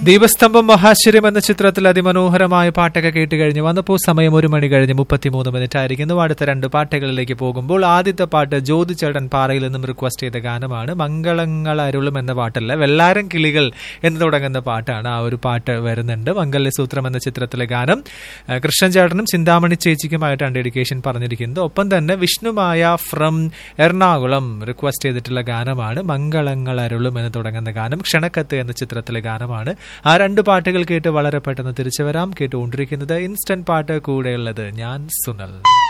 ദീപസ്തംഭം മഹാശ്വര്യം എന്ന ചിത്രത്തിൽ അതിമനോഹരമായ പാട്ടൊക്കെ കേട്ട് കഴിഞ്ഞ് വന്നപ്പോൾ സമയം ഒരു മണി കഴിഞ്ഞ് മുപ്പത്തിമൂന്ന് മിനിറ്റ് ആയിരിക്കുന്നു അടുത്ത രണ്ട് പാട്ടുകളിലേക്ക് പോകുമ്പോൾ ആദ്യത്തെ പാട്ട് ജ്യോതി ചേട്ടൻ പാറയിൽ നിന്നും റിക്വസ്റ്റ് ചെയ്ത ഗാനമാണ് മംഗളങ്ങൾ അരുളും എന്ന പാട്ടല്ല വെള്ളാരം കിളികൾ എന്ന് തുടങ്ങുന്ന പാട്ടാണ് ആ ഒരു പാട്ട് വരുന്നുണ്ട് മംഗല്യസൂത്രം എന്ന ചിത്രത്തിലെ ഗാനം ആ, കൃഷ്ണൻ ചേട്ടനും ചിന്താമണി ചേച്ചിക്കുമായിട്ടാണ് ഡെഡിക്കേഷൻ പറഞ്ഞിരിക്കുന്നത് ഒപ്പം തന്നെ വിഷ്ണുമായ ഫ്രം എറണാകുളം റിക്വസ്റ്റ് ചെയ്തിട്ടുള്ള ഗാനമാണ് മംഗളങ്ങൾ അരുളും എന്ന് തുടങ്ങുന്ന ഗാനം ക്ഷണക്കത്ത് എന്ന ചിത്രത്തിലെ ഗാനമാണ് ആ രണ്ട് പാട്ടുകൾ കേട്ട് വളരെ പെട്ടെന്ന് തിരിച്ചു വരാം കേട്ടുകൊണ്ടിരിക്കുന്നത് ഇൻസ്റ്റന്റ് പാട്ട് കൂടെയുള്ളത് ഞാൻ സുനൽ